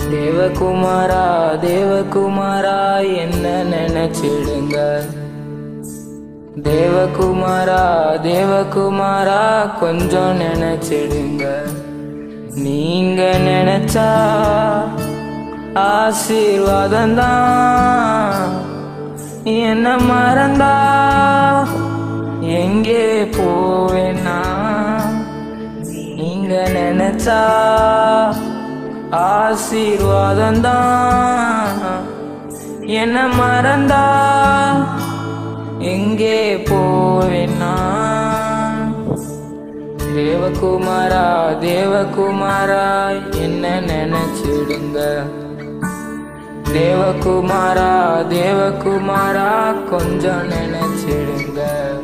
தேவகுமாரா தேவகுமாரா என்ன நினைச்சிடுங்க தேவகுமாரா தேவகுமாரா கொஞ்சம் நினைச்சிடுங்க நீங்க நினைச்சா ஆசீர்வாதம் தான் என்ன மறந்தா எங்கே போவேனா நீங்க நினைச்சா ஆசீர்வாதம் தான் என்ன மறந்தா எங்கே போவேனா தேவகுமாரா தேவகுமாரா என்ன நினைச்சிடுங்க தேவகுமாரா தேவகுமாரா கொஞ்சம் நினைச்சிடுங்க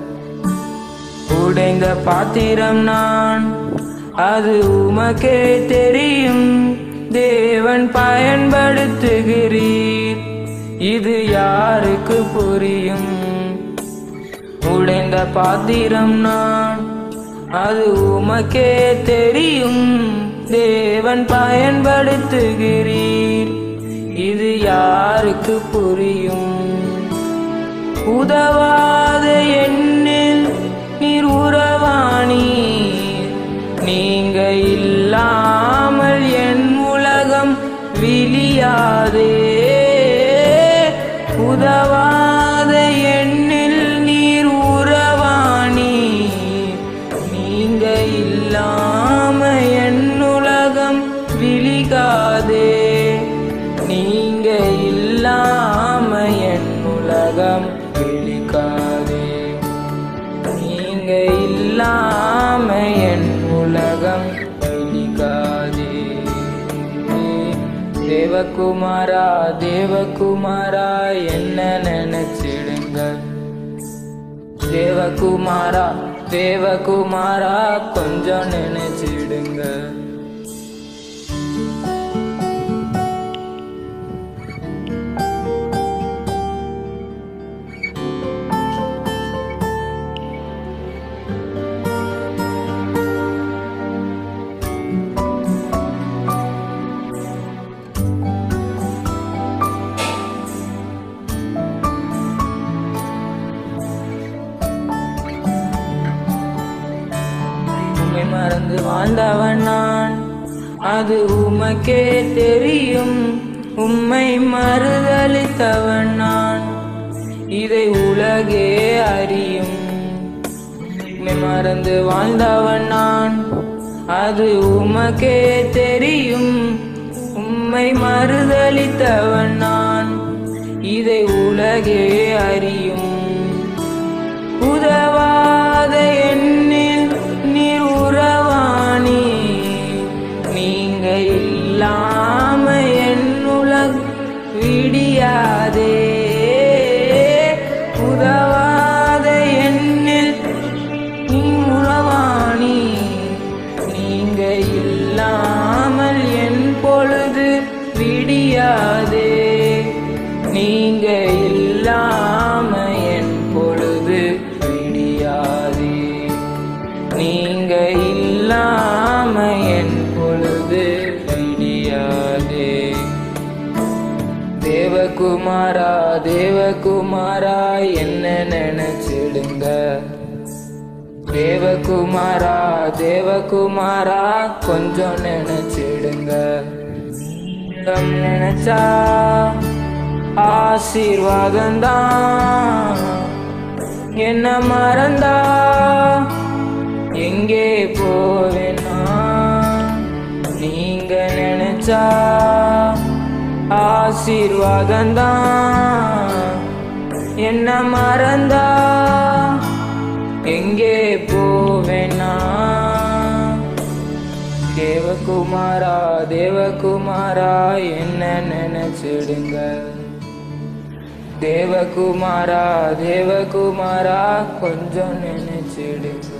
உடைந்த பாத்திரம் நான் அது உமக்கே தெரியும் தேவன் பயன்படுத்துகிறீர் இது யாருக்கு புரியும் உடைந்த பாத்திரம் நான் அது உமக்கே தெரியும் தேவன் பயன்படுத்துகிறீர் இது யாருக்கு புரியும் உதவாத எண்ணில் நீர் உறவானீர் நீங்க இல்லாமல் என் உலகம் விழியாதே உதவாத எண்ணில் நீர் உறவானீர் நீங்க இல்லாம என் உலகம் விழிகாதே நீங்க இல்லாம என் உலகம் விழிக்காதே நீங்க இல்லாம என் உலகம் விழிக்காதே தேவகுமாரா தேவகுமாரா என்ன நினைச்சிடுங்க தேவகுமாரா தேவகுமாரா கொஞ்சம் நினைச்சிடுங்க உம்மை மறந்து வாழ்ந்தவன் நான் அது உமக்கே தெரியும் உம்மை மறுதளித்தவன் நான் இதை உலகே அறியும் உம்மை மறந்து வாழ்ந்தவன் நான் அது உமக்கே தெரியும் உம்மை மறுதளித்தவன் நான் இதை உலகே அறியும் உதவாத எண்ணில் நீர் உறவானி நீங்க இல்லாம என் உலக விடியாதே உதவாத எண்ணில் நீ உறவானி நீங்க இல்லாமல் என் பொழுது விடியாதே நீங்க இல்லாம என் பொழுது விடியாதே நீங்க இல்லாம என் பொழுது விடியாதே தேவகுமாரா தேவகுமாரா என்ன நினைச்சிடுங்க தேவகுமாரா தேவகுமாரா கொஞ்சம் நினைச்சிடுங்க தம் நினைச்சா ஆசீர்வாதம் தான் என்ன மறந்தா எங்கே போவேனா நீங்க நினைச்சா ஆசீர்வாதம் தான் என்ன மறந்தா எங்கே போவேனா தேவகுமாரா தேவகுமாரா என்ன நினைச்சிடுங்க தேவகுமாரா தேவகுமாரா கொஞ்சம் நினைச்சிடுங்க